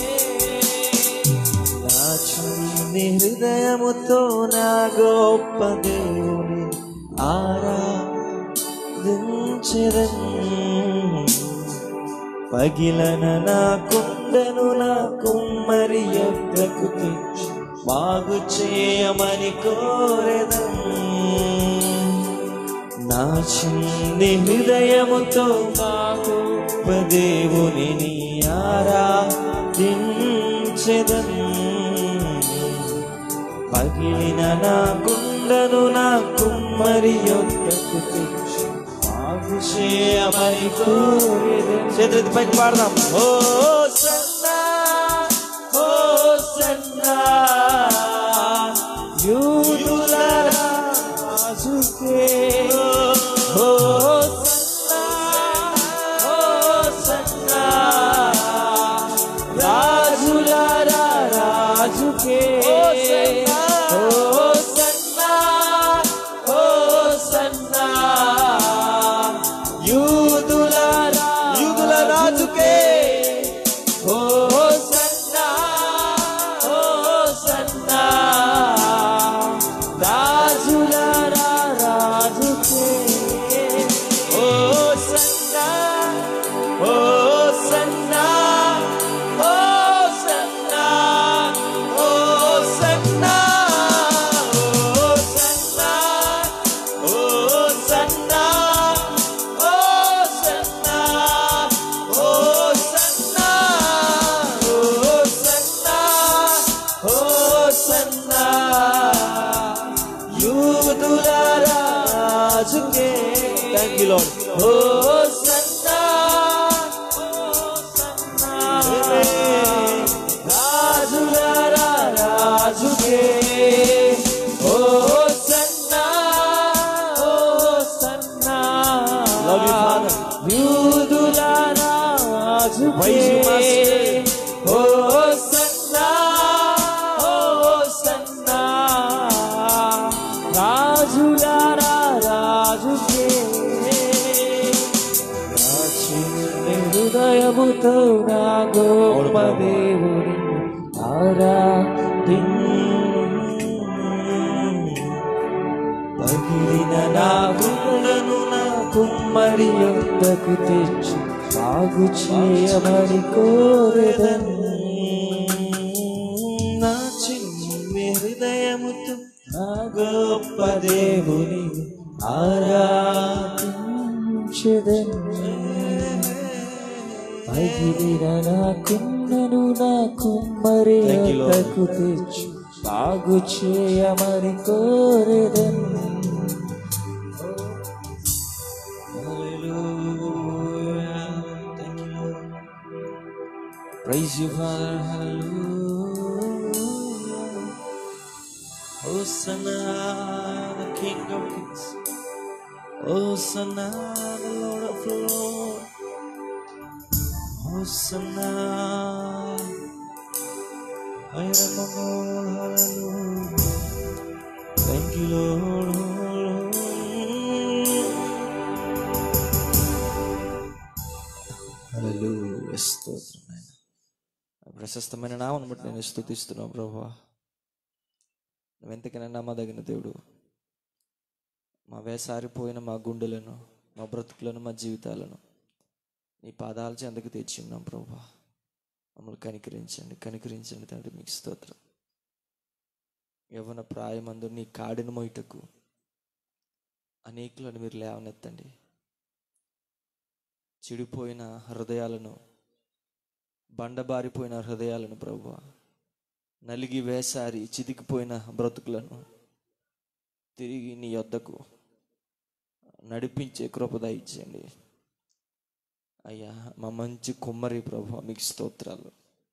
నా చిన్ని హృదయముతో నా గొప్ప దేవుని ఆరాధించెదన్ పగిలన నా కుండను నా కుమ్మరి యొక్కకు తెచ్చి బాగు చేయమని కోరెదన్ నా చిన్ని హృదయముతో నా గొప్ప దేవుని నీ ఆరాధించెదను పగిలిన నా గుండెను నా కుమ్మరి యొద్దకు తెచ్చి బాగు చేయమని కోరెదను. చేతులెత్తి పైకి పాడదాం ఓ సన్నా ఓ సన్నా యూదుల రాజుకే ఓ సన్నా ఓ సన్నా రాజుల రాజుకే ఓ సన్నా ఓ సన్నా యూదుల యూదుల రాజుకే ఓ సన్నా ఓ సన్నా రాజుల రాజుకే ఓ సన్నా ఓ సన్నా ఓ సన్నా ఓ సన్నా ఓ సన్నా ఓ సన్నా ఓ సన్నా ఓ సన్నా ఓ సన్నా ఓ సన్నా యూదుల రాజుకే థ్యాంక్ యూ లార్డ్ ఓ సన్నా ఓ సన్నా రాజుల రాజుకే ఓ సన్నా ఓ సన్నా లవ్ యు ఫాదర్ యూదుల రాజుకే ఓ సన్నా ఓ సన్నా రాజుల రాజుకే నా చిన్ని హృదయముతో నా గొప్ప దేవుని ఆరాధిం పగిలిన నా గుండెను నా కుమ్మరి యొద్దకు తెచ్చి బాగు చేయమని కోరెదను నా చిన్ని హృదయముతో నా గొప్ప దేవుని ఆరాధించెదను పగిలిన నా కుండను నా కుమ్మరి యొద్దకు తెచ్చి బాగు చేయమని కోరెదను Praise you, Father, hallelujah. Hosanna, the King of Kings. Hosanna, the Lord of Lords. Hosanna. I am a Lord, hallelujah. Thank you, Lord. హల్లెలూయా స్తోత్రం నాయన ప్రశస్తమైన నామను బట్టి నేను స్తుతిస్తున్నావు ప్రభా నువ్వు ఎంతకైనా నమ్మదగిన దేవుడు మా వేసారిపోయిన మా గుండెలను మా బ్రతుకులను మా జీవితాలను నీ పాదాల చెందకు తెచ్చి ఉన్నాం ప్రభా మమ్మల్ని కనికరించండి కనికరించండి తండ్రి మీకు స్తోత్రం యవ్వన ప్రాయమందు నీ కాడిని మొయిటకు అనేకులను మీరు లేవనెత్తండి చెడిపోయిన హృదయాలను బండబారిపోయిన హృదయాలను ప్రభు నలిగి వేసారి చితికిపోయిన బ్రతుకులను తిరిగి నీ యొద్దకు నడిపించే కృప దయచేయండి అయ్యా మా మంచి కుమ్మరి ప్రభు మీకు స్తోత్రాలు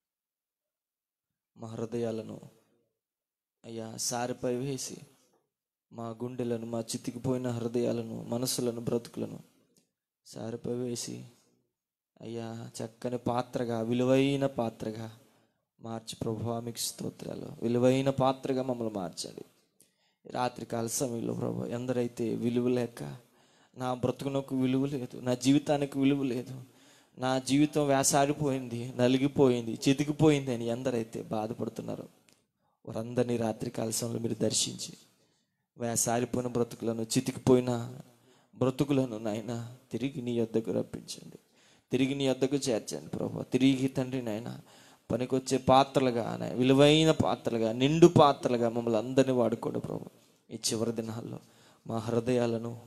మా హృదయాలను అయ్యా సారిపై వేసి మా గుండెలను మా చితికిపోయిన హృదయాలను మనసులను బ్రతుకులను సారిపై వేసి అయ్యా చక్కని పాత్రగా విలువైన పాత్రగా మార్చి ప్రభు మీకు స్తోత్రాలు విలువైన పాత్రగా మమ్మల్ని మార్చండి రాత్రికాల సమయంలో ప్రభు ఎందరైతే విలువ లేక నా బ్రతుకునకు విలువ లేదు నా జీవితానికి విలువ లేదు నా జీవితం వేసాడిపోయింది నలిగిపోయింది చితికిపోయింది అని ఎందరైతే బాధపడుతున్నారో వారందరినీ రాత్రికాల సమయంలో మీరు దర్శించి వేసారిపోయిన బ్రతుకులను చితికిపోయిన బ్రతుకులను నాయన తిరిగి నీ యొద్దకు రప్పించండి తిరిగి నీ యొద్దకు చేర్చండి ప్రభు తిరిగి తండ్రి నాయన పనికొచ్చే పాత్రలుగా నాయన విలువైన పాత్రలుగా నిండు పాత్రలుగా మమ్మల్ని అందరినీ వాడుకోండి ప్రభు ఈ చివరి దినాల్లో మా హృదయాలను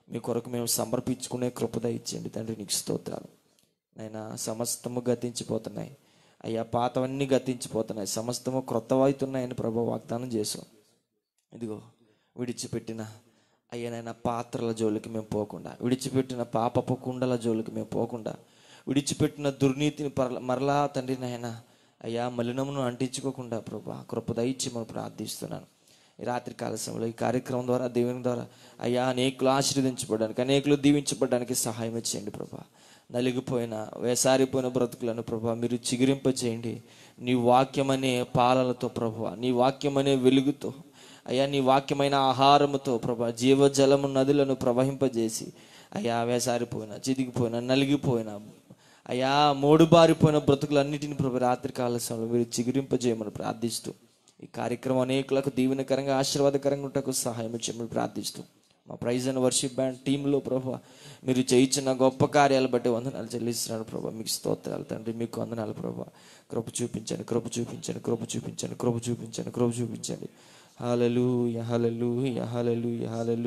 మీ కొరకు మేము సమర్పించుకునే కృపద ఇచ్చేయండి తండ్రి నీకు స్తోత్రాలు నైనా సమస్తము గతించిపోతున్నాయి అయ్యా పాతవన్నీ గతించిపోతున్నాయి సమస్తము క్రొత్తవవుతున్నాయని ప్రభు వాగ్దానం చేసాం ఇదిగో విడిచిపెట్టిన అయ్యనైనా పాత్రల జోలికి మేము పోకుండా విడిచిపెట్టిన పాపపు కుండల జోలికి మేము పోకుండా విడిచిపెట్టిన దుర్నీతిని పరల మరలా తండ్రి నాయన అయ్యా మలినమును అంటించుకోకుండా ప్రభా కృప దయచి మనం ప్రార్థిస్తున్నాను ఈ రాత్రి కాల సమయంలో ఈ కార్యక్రమం ద్వారా దేవుని ద్వారా అయ్యా అనేకులు ఆశీర్వదించబడడానికి అనేకులు దీవించబడడానికి సహాయం చేయండి ప్రభా నలిగిపోయిన వేసారిపోయిన బ్రతుకులను ప్రభా మీరు చిగురింప చేయండి నీ వాక్యం అనే పాలలతో ప్రభా నీ వాక్యం అనే వెలుగుతో అయ్యా నీ వాక్యమైన ఆహారముతో ప్రభా జీవజలము నదులను ప్రవహింపజేసి అయ్యా వేసారిపోయిన చిదిగిపోయిన నలిగిపోయిన అయ్యా మోడుబారిపోయిన బ్రతుకులన్నిటిని ప్రభు రాత్రి కాల సమయంలో మీరు చిగురింపజేయమని ప్రార్థిస్తూ ఈ కార్యక్రమం అనేకులకు దీవెనకరంగా ఆశీర్వాదకరంగా ఉంటకు సహాయం చేయమని ప్రార్థిస్తూ మా ప్రైజ్ అండ్ వర్షిప్ బ్యాండ్ టీంలో ప్రభు మీరు చేయించిన గొప్ప కార్యాలు బట్టి వందనాలు చెల్లిస్తున్నాను ప్రభా మీకు స్తోత్రాలు తండ్రి మీకు వందనాలు ప్రభా కృప చూపించండి కృప చూపించండి కృప చూపించండి కృప చూపించండి కృప చూపించండి హాలలు హలలు హలలు హలలు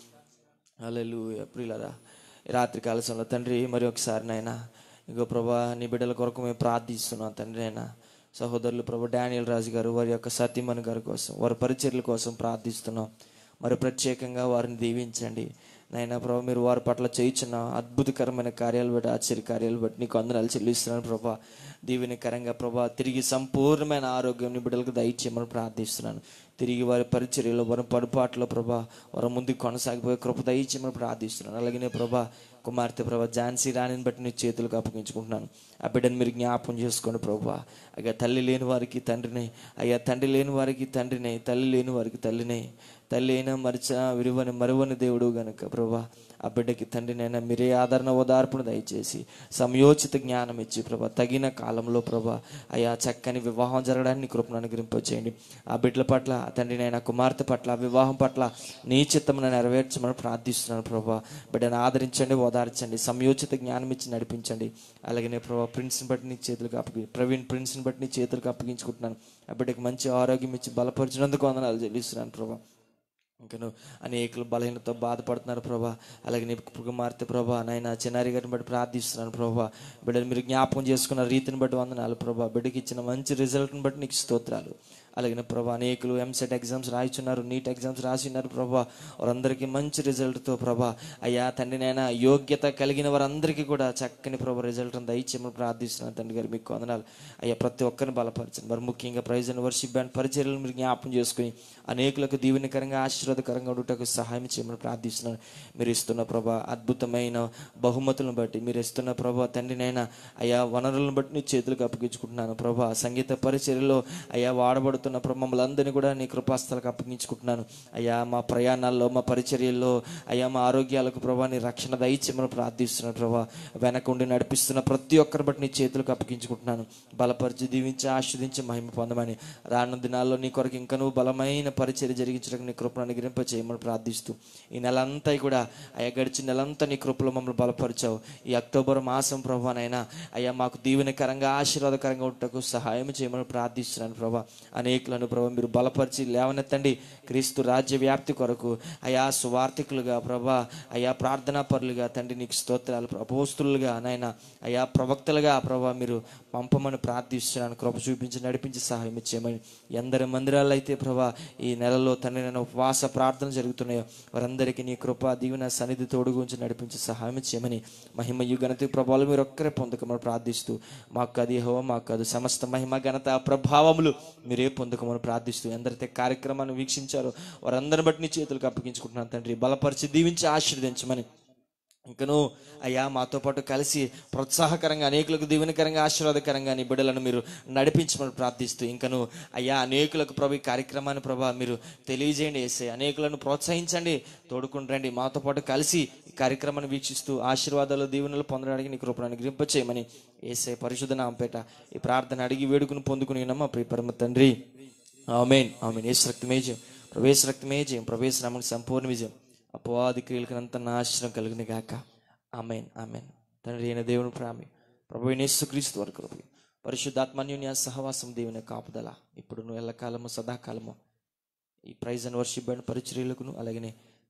హలలు ప్రియులరా ఈ రాత్రి కాల సమయంలో తండ్రి మరి ఒకసారి నాయనా ఇగో ప్రభా నీ బిడ్డల కొరకు మేము ప్రార్థిస్తున్నాం తండ్రి అయినా సహోదరులు ప్రభు డానియల్ రాజు గారు వారి యొక్క సతీమణి గారి కోసం వారి పరిచర్ల కోసం ప్రార్థిస్తున్నాం మరి ప్రత్యేకంగా వారిని దీవించండి నైనా ప్రభు మీరు వారి పట్ల చేయించిన అద్భుతకరమైన కార్యాలు బట్టి ఆశ్చర్య కార్యాలు బట్టి నీకు అందనాలు చెల్లిస్తున్నాను ప్రభా దీవెనకరంగా ప్రభా తిరిగి సంపూర్ణమైన ఆరోగ్యం నీ బిడ్డలకు దయచేయమని ప్రార్థిస్తున్నాను తిరిగి వారి పరిచర్యలో వారి పడుపాట్లో ప్రభా వారి ముందుకు కొనసాగిపోయే కృప దయచేయమని ప్రార్థిస్తున్నాను అలాగనే ప్రభా కుమార్తె ప్రభా ఝాన్సీ రాణిని బట్టి నీ చేతులకు అప్పగించుకుంటున్నాను ఆ బిడ్డను మీరు జ్ఞాపం చేసుకోండి ప్రభా అయ్యా తల్లి లేని వారికి తండ్రిని అయ్యా తండ్రి లేని వారికి తండ్రిని తల్లి లేని వారికి తల్లిని తల్లి అయినా మరిచ విలువని మరువని దేవుడు గనుక ప్రభా ఆ బిడ్డకి తండ్రినైనా మీరే ఆదరణ ఓదార్పును దయచేసి సమయోచిత జ్ఞానం ఇచ్చి ప్రభా తగిన కాలంలో ప్రభా అయా చక్కని వివాహం జరగడానికి కృపను అనుగ్రహింపచేయండి ఆ బిడ్డల పట్ల తండ్రినైనా కుమార్తె పట్ల వివాహం పట్ల నీ చిత్తమును నెరవేర్చమని ప్రార్థిస్తున్నాను ప్రభా బిడ్డను ఆదరించండి ఓదార్చండి సమయోచిత జ్ఞానం ఇచ్చి నడిపించండి అలాగనే ప్రభా ప్రిన్స్ని బట్టి నీ చేతులకు అప్పగి ప్రవీణ్ ప్రిన్స్ని బట్టి నీ చేతులకు అప్పగించుకుంటున్నాను ఆ బిడ్డకి మంచి ఆరోగ్యం ఇచ్చి బలపరిచినందుకు వందనాలు చెల్లిస్తున్నాను ప్రభా ఇంకను అనేకులు బలహీనతో బాధపడుతున్నారు ప్రభా అలాగే నీ కుమార్తె ప్రభా నాయన చిన్నారి గారిని బట్టి ప్రార్థిస్తున్నాను ప్రభా బిడ్డను మీరు జ్ఞాపకం చేసుకున్న రీతిని బట్టి వందనాలు ప్రభా బిడ్డకి ఇచ్చిన మంచి రిజల్ట్ని బట్టి నీకు స్తోత్రాలు అలాగే ప్రభా అనేకులు ఎంసెట్ ఎగ్జామ్స్ రాయిచున్నారు నీట్ ఎగ్జామ్స్ రాసి ఉన్నారు ప్రభా వారందరికీ మంచి రిజల్ట్తో ప్రభా అయ్యా తండ్రి నాయన యోగ్యత కలిగిన వారందరికీ కూడా చక్కని ప్రభా రిజల్ట్ దయచేయమని ప్రార్థిస్తున్నాను తండ్రి గారు మీకు వందనాలు అయ్యా ప్రతి ఒక్కరిని బలపరచండి మరి ముఖ్యంగా ప్రైజ్ అండ్ వర్షిప్ బ్యాండ్ పరిచర్యలు మీరు జ్ఞాపకం చేసుకుని అనేకులకు దీవెనకరంగా ఆశీర్వాదకరంగా ఉండటకు సహాయం చేయమని ప్రార్థిస్తున్నాను మీరు ఇస్తున్న ప్రభా అద్భుతమైన బహుమతులను బట్టి మీరు ఇస్తున్న ప్రభా తండ్రినైనా అయ్యా వనరులను బట్టి నీ చేతులకు అప్పగించుకుంటున్నాను ప్రభా సంగీత పరిచర్యలో అయ్యా వాడబడుతున్న ప్రభా మమ్మల్ని అందరినీ కూడా నీ కృపాస్థలకు అప్పగించుకుంటున్నాను అయ్యా మా ప్రయాణాల్లో మా పరిచర్యల్లో అయ్యా మా ఆరోగ్యాలకు ప్రభా నీ రక్షణ దయచేయమని ప్రార్థిస్తున్నాను ప్రభా వెనక ఉండి నడిపిస్తున్న ప్రతి ఒక్కరి బట్టి నీ చేతులకు అప్పగించుకుంటున్నాను బలపరిచి దీవించి ఆస్వాదించి మహిమ పొందమని రానున్న దినాల్లో నీ కొరకు ఇంకా నువ్వు బలమైన పరిచర్య జరిగించడానికి నీ కృపను అనుగ్రహింప చేయమని ప్రార్థిస్తూ ఈ నెలంతా కూడా అయ్యా గడిచిన నెలంతా నీ కృపలో మమ్మల్ని బలపరిచావు ఈ అక్టోబర్ మాసం ప్రభానైనా అయ్యా మాకు దీవెనకరంగా ఆశీర్వాదకరంగా ఉండటకు సహాయం చేయమని ప్రార్థిస్తున్నాను ప్రభా అనేకులను ప్రభా మీరు బలపరిచి లేవనెత్తండి క్రీస్తు రాజ్య వ్యాప్తి కొరకు అయా సువార్థికులుగా ప్రభా అయా ప్రార్థనా పరులుగా తండ్రి నీకు స్తోత్రాలు అపోస్తులుగా నాయన అయా ప్రవక్తలుగా ప్రభా మీరు పంపమని ప్రార్థిస్తున్నాను కృప చూపించి నడిపించి సహాయం చేయమని ఎందరి మందిరాల్లో అయితే ప్రభా ఈ నెలలో తండ్రి నేను ఉపవాస ప్రార్థన జరుగుతున్నాయో వారందరికీ నీ కృప దీవెన సన్నిధి తోడు గురించి నడిపించి సహాయం చేయమని మహిమ యు ఘనత ప్రభావాలు మీరు ఒక్కరే పొందకమని ప్రార్థిస్తూ మాకు అది హో మాకు అది సమస్త మహిమ ఘనత ప్రభావములు మీరే పొందకమని ప్రార్థిస్తూ ఎందరైతే కార్యక్రమాన్ని వీక్షించారో వారందరిని బట్టి నీ చేతులకు అప్పగించుకుంటున్నాను తండ్రి బలపరిచి దీవించి ఆశీర్వదించమని ఇంకను అయ్యా మాతో పాటు కలిసి ప్రోత్సాహకరంగా అనేకులకు దీవెనకరంగా ఆశీర్వాదకరంగా నీ బిడ్డలను మీరు నడిపించమని ప్రార్థిస్తూ ఇంకను అయ్యా అనేకులకు ప్రభు ఈ కార్యక్రమాన్ని ప్రభా మీరు తెలియజేయండి వేసే అనేకులను ప్రోత్సహించండి తోడుకుని రండి మాతో పాటు కలిసి ఈ కార్యక్రమాన్ని వీక్షిస్తూ ఆశీర్వాదాలు దీవెనలు పొందడానికి నీ కృపను అనుగ్రహింప చేయమని ఏసే పరిశుద్ధ నాంపేట ఈ ప్రార్థన అడిగి వేడుకుని పొందుకుని మా ప్రియ పరమ తండ్రి ఆమెన్ ఆమెన్ ఏసు రక్తమే జయం ప్రవేశ రక్తమే జయం ప్రవేశ నామకు సంపూర్ణ విజయం అపవాది క్రియలకంత నాశనం కలిగిన గాక ఆమెన్ ఆమెన్ తండ్రి అయిన దేవుని ప్రామి ప్రభు క్రీస్తు వరకు కృప పరిశుద్ధాత్మన్యుని సహవాసం దేవుని కాపుదల ఇప్పుడు నువ్వు ఎల్లకాలము సదాకాలము ఈ ప్రైజ్ అండ్ వర్షిప్ అండ్ పరిచర్యలకును అలాగనే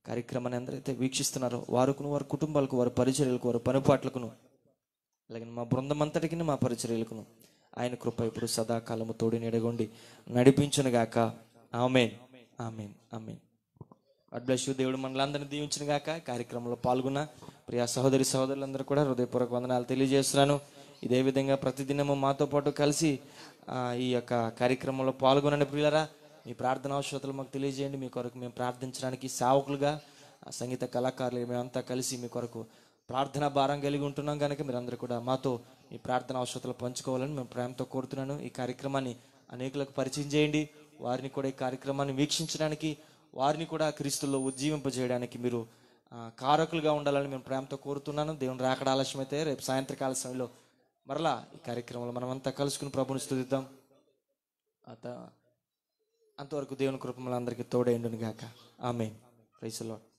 కార్యక్రమాన్ని ఎందరైతే వీక్షిస్తున్నారో వారుకును వారి కుటుంబాలకు వారి పరిచర్యలకు వారి పనిపాట్లకును అలాగే మా బృందం అంతటికి మా పరిచర్యలకును ఆయన కృప ఇప్పుడు సదాకాలము తోడి నిడగొండి నడిపించునుగాక ఆమెన్ ఆమెన్ ఆమెన్ గాడ్ బ్లెస్ యూ దేవుడు మనలందరినీ దీవించిన గాక కార్యక్రమంలో పాల్గొన్న ప్రియా సహోదరి సహోదరులందరూ కూడా హృదయపూర్వక వందనాలు తెలియజేస్తున్నాను ఇదే విధంగా ప్రతిదినము మాతో పాటు కలిసి ఆ, ఈ యొక్క కార్యక్రమంలో పాల్గొనండి ప్రియులరా మీ ప్రార్థన అవసరతలు మాకు తెలియజేయండి మీ కొరకు మేము ప్రార్థించడానికి సేవకులుగా ఆ, సంగీత కళాకారులు మేమంతా కలిసి మీ కొరకు ప్రార్థన భారం కలిగి ఉంటున్నాం కనుక మీరందరూ కూడా మాతో మీ ప్రార్థన అవసరతలు పంచుకోవాలని మేము ప్రేమతో కోరుతున్నాను ఈ కార్యక్రమాన్ని అనేకులకు పరిచయం చేయండి వారిని కూడా ఈ కార్యక్రమాన్ని వీక్షించడానికి వారిని కూడా క్రీస్తుల్లో ఉజ్జీవింపజేయడానికి మీరు ఆ, కారకులుగా ఉండాలని మేము ప్రేమతో కోరుతున్నాను దేవుని రాకడ ఆలస్యమైతే రేపు సాయంత్రకాల సమయంలో మరలా ఈ కార్యక్రమంలో మనమంతా కలుసుకుని ప్రభుని స్థుతిద్దాం అత అంతవరకు దేవుని కృపములందరికీ తోడేయండును గాక ఆమె ప్రైస్ లార్డ్